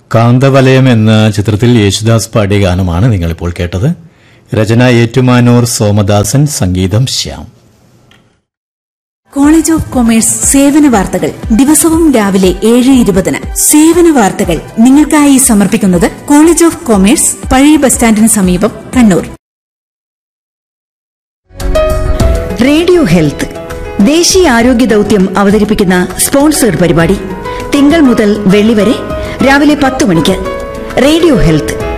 കാന്തവലയം എന്ന ചിത്രത്തിൽ യേശുദാസ് പാടിയ ഗാനമാണ് നിങ്ങളിപ്പോൾ കേട്ടത് രചന ഏറ്റുമാനൂർ സോമദാസൻ സംഗീതം ശ്യാം കോളേജ് ഓഫ് കൊമേഴ്സ് സേവന വാർത്തകൾ ദിവസവും രാവിലെ ഏഴ് ഇരുപതിന് സേവന വാർത്തകൾ നിങ്ങൾക്കായി സമർപ്പിക്കുന്നത് കോളേജ് ഓഫ് കൊമേഴ്സ് പഴയ ബസ് സ്റ്റാൻഡിന് സമീപം കണ്ണൂർ റേഡിയോ ഹെൽത്ത് ദേശീയ ആരോഗ്യ ദൌത്യം അവതരിപ്പിക്കുന്ന സ്പോൺസേഡ് പരിപാടി തിങ്കൾ മുതൽ വെള്ളി വരെ രാവിലെ പത്ത് മണിക്ക് റേഡിയോ ഹെൽത്ത്